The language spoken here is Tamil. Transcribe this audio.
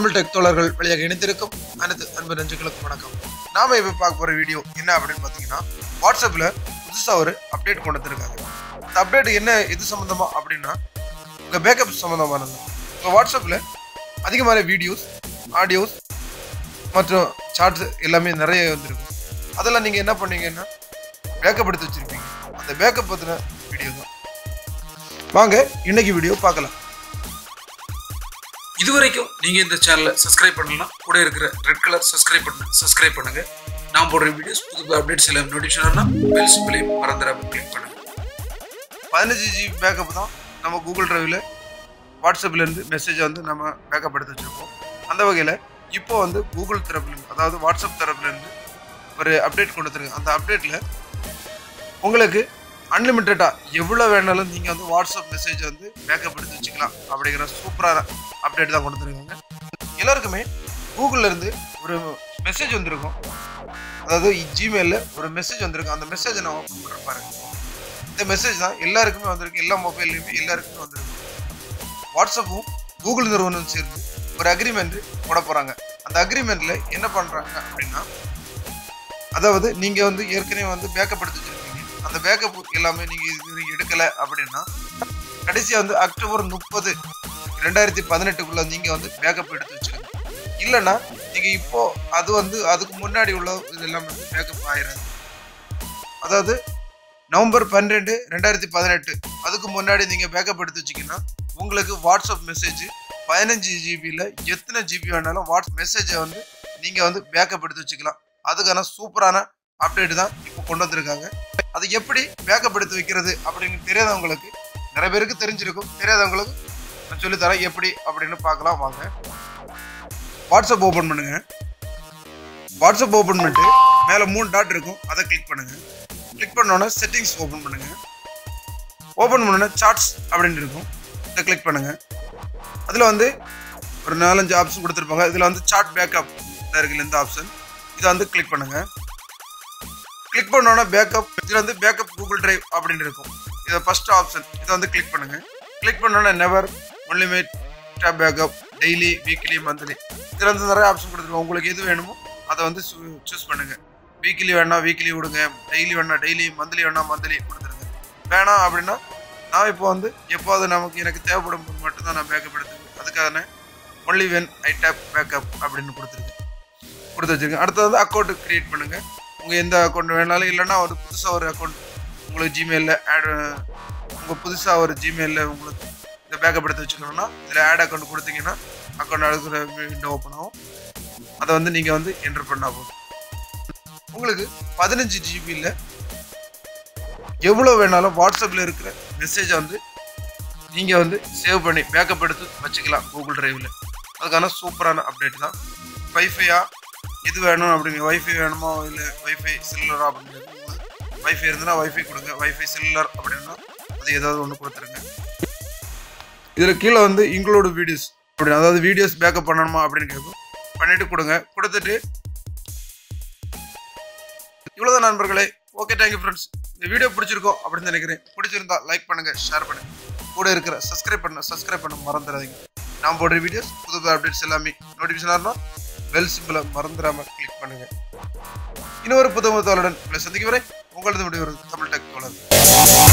தமிழ் டெக் தோழர்கள் வழியாக இணைந்திருக்கும் அனைத்து அன்பு நெஞ்சுகளுக்கும் வணக்கம் நாம இப்போ பார்க்க போற வீடியோ என்ன அப்படின்னு பார்த்தீங்கன்னா வாட்ஸ்அப்ல புதுசா ஒரு அப்டேட் கொண்டு வந்திருக்காங்க இந்த அப்டேட் என்ன இது சம்பந்தமா அப்படின்னா உங்க பேக்கப் சம்பந்தமானது உங்க வாட்ஸ்அப்ல அதிகமான வீடியோஸ் ஆடியோஸ் மற்றும் சார்ட்ஸ் எல்லாமே நிறைய வந்திருக்கும் அதெல்லாம் நீங்க என்ன பண்ணீங்கன்னா பேக்கப் எடுத்து வச்சிருப்பீங்க அந்த பேக்கப் பத்தின வீடியோ தான் வாங்க இன்னைக்கு வீடியோ பார்க்கலாம் இதுவரைக்கும் நீங்க இந்த சேனலை சப்ஸ்கிரைப் பண்ணலாம் கூட இருக்கிற ரெட் கலர் சப்ஸ்கிரைப் பண்ண சப்ஸ்கிரைப் பண்ணுங்க நான் போடுற வீடியோஸ் புது புது அப்டேட்ஸ் எல்லாம் நோட்டிஃபிகேஷன் பெல் சிம்பிளையும் மறந்துடாம கிளிக் பண்ணுங்க பதினஞ்சு ஜிபி பேக்கப் தான் நம்ம கூகுள் டிரைவில் வாட்ஸ்அப்ல இருந்து மெசேஜை வந்து நம்ம பேக்கப் எடுத்து வச்சிருப்போம் அந்த வகையில் இப்போ வந்து கூகுள் தரப்புலேருந்து அதாவது வாட்ஸ்அப் தரப்புலேருந்து ஒரு அப்டேட் கொண்டு வந்திருக்கு அந்த அப்டேட்டில் உங்களுக்கு அன்லிமிட்டடாக எவ்வளோ வேணாலும் நீங்கள் வந்து வாட்ஸ்அப் மெசேஜ் வந்து பேக்கப் எடுத்து வச்சுக்கலாம் அப்படிங்கிற சூப்பரான அப்டேட் தான் கொண்டு வந்திருக்காங்க எல்லாருக்குமே கூகுள்ல இருந்து ஒரு மெசேஜ் வந்திருக்கும் அதாவது ஜிமெயிலில் ஒரு மெசேஜ் வந்திருக்கும் அந்த மெசேஜை நான் ஓப்பன் பண்ணுறேன் பாருங்க இந்த மெசேஜ் தான் எல்லாருக்குமே வந்திருக்கு எல்லா மொபைல்லையுமே எல்லாருக்குமே வந்திருக்கு வாட்ஸ்அப்பும் கூகுள் நிறுவனம் சேர்ந்து ஒரு அக்ரிமெண்ட் போட போகிறாங்க அந்த அக்ரிமெண்ட்டில் என்ன பண்ணுறாங்க அப்படின்னா அதாவது நீங்கள் வந்து ஏற்கனவே வந்து பேக்கப் எடுத்து வச்சிருக்கீங்க அந்த பேக்கப் எல்லாமே நீங்கள் இது எடுக்கலை அப்படின்னா கடைசியாக வந்து அக்டோபர் முப்பது ரெண்டாயிரத்தி பதினெட்டுக்குள்ள நீங்கள் வந்து பேக்கப் எடுத்து வச்சுக்கணும் இல்லைன்னா நீங்கள் இப்போ அது வந்து அதுக்கு முன்னாடி உள்ள இது எல்லாமே வந்து பேக்கப் ஆயிடாது அதாவது நவம்பர் பன்னிரெண்டு ரெண்டாயிரத்தி பதினெட்டு அதுக்கு முன்னாடி நீங்கள் பேக்கப் எடுத்து வச்சிங்கன்னா உங்களுக்கு வாட்ஸ்அப் மெசேஜ் பதினஞ்சு ஜிபியில் எத்தனை ஜிபி வேணாலும் வாட்ஸ் மெசேஜை வந்து நீங்கள் வந்து பேக்கப் எடுத்து வச்சுக்கலாம் அதுக்கான சூப்பரான அப்டேட் தான் இப்போ கொண்டு வந்திருக்காங்க அது எப்படி பேக்கப் எடுத்து வைக்கிறது அப்படின்னு தெரியாதவங்களுக்கு நிறைய பேருக்கு தெரிஞ்சிருக்கும் தெரியாதவங்களுக்கு நான் சொல்லித்தரேன் எப்படி அப்படின்னு பார்க்கலாம் வாங்க வாட்ஸ்அப் ஓப்பன் பண்ணுங்க வாட்ஸ்அப் ஓப்பன் பண்ணிட்டு மேலே மூணு டாட் இருக்கும் அதை கிளிக் பண்ணுங்க கிளிக் பண்ணோன்னே செட்டிங்ஸ் ஓப்பன் பண்ணுங்க ஓப்பன் பண்ணோன்னே சார்ட்ஸ் அப்படின்னு இருக்கும் இதை கிளிக் பண்ணுங்க அதில் வந்து ஒரு நாலஞ்சு ஆப்ஷன் கொடுத்துருப்பாங்க இதில் வந்து சார்ட் பேக்கப் இருக்குல்ல இந்த ஆப்ஷன் இதை வந்து கிளிக் பண்ணுங்க கிளிக் பண்ணோன்னே பேக்கப் இதில் வந்து பேக்கப் கூகுள் டிரைவ் அப்படின்னு இருக்கும் இதை ஃபர்ஸ்ட் ஆப்ஷன் இதை வந்து கிளிக் பண்ணுங்க கிளிக் பண்ணோன்னே never only when I tap backup daily weekly monthly இதில் வந்து நிறைய ஆப்ஷன் கொடுத்துருக்கோம் உங்களுக்கு எது வேணுமோ அதை வந்து சூஸ் பண்ணுங்க வீக்லி வேணா வீக்லி விடுங்க டெய்லி வேணா டெய்லி மந்த்லி வேணா மந்த்லி கொடுத்துருங்க வேணாம் அப்படின்னா நான் இப்போ வந்து எப்போது நமக்கு எனக்கு தேவைப்படும் போது மட்டும்தான் நான் பேக்கப் எடுத்துக்கேன் அதுக்காக only when I tap backup அப்படின்னு கொடுத்துருக்கேன் கொடுத்து வச்சிருக்கேன் அடுத்தது வந்து அக்கௌண்ட் கிரியேட் பண்ணுங்க உங்கள் எந்த அக்கௌண்ட் வேணாலும் இல்லைன்னா ஒரு புதுசாக ஒரு அக்கௌண்ட் உங்களுக்கு ஜிமெயிலில் ஆட் உங்கள் புதுசாக ஒரு ஜிமெயிலில் உங்களுக்கு இந்த பேக்கப் எடுத்து வச்சுக்கணும்னா இதில் ஆட் அக்கௌண்ட் கொடுத்தீங்கன்னா அக்கௌண்ட் அடுக்கிற விண்டோ ஓப்பன் ஆகும் அதை வந்து நீங்கள் வந்து என்டர் பண்ணால் போதும் உங்களுக்கு பதினஞ்சு ஜிபியில் எவ்வளோ வேணாலும் வாட்ஸ்அப்பில் இருக்கிற மெசேஜை வந்து நீங்கள் வந்து சேவ் பண்ணி பேக்கப் எடுத்து வச்சுக்கலாம் கூகுள் டிரைவில் அதுக்கான சூப்பரான அப்டேட் தான் வைஃபையா எது வேணும் அப்படிங்க வைஃபை வேணுமோ இல்லை வைஃபை செல்லுலரா அப்படிங்கிறது வைஃபை இருந்ததுன்னா வைஃபை கொடுங்க வைஃபை செல்லுலர் அப்படின்னா அது ஏதாவது ஒன்று கொடுத்துருங்க இதில் கீழே வந்து இன்க்ளூடு வீடியோஸ் அப்படி அதாவது வீடியோஸ் பேக்கப் பண்ணணுமா அப்படின்னு கேட்கும் பண்ணிட்டு கொடுங்க கொடுத்துட்டு இவ்வளோதான் நண்பர்களே ஓகே தேங்க்யூ ஃப்ரெண்ட்ஸ் இந்த வீடியோ பிடிச்சிருக்கோம் அப்படின்னு நினைக்கிறேன் பிடிச்சிருந்தா லைக் பண்ணுங்க ஷேர் பண்ணுங்க கூட இருக்கிற சப்ஸ்கிரைப் பண்ண சப்ஸ்கிரைப் பண்ண மறந்துடாதீங்க நான் போடுற வீடியோஸ் புது புது அப்டேட்ஸ் எல்லாமே நோட்டிஃபிகேஷன் வரணும் பெல் சிம்பிளை மறந்துடாம கிளிக் பண்ணுங்க இன்னொரு புது முகத்தோளுடன் உங்களை சந்திக்க வரை உங்களது முடிவு தமிழ் டெக் தோழர்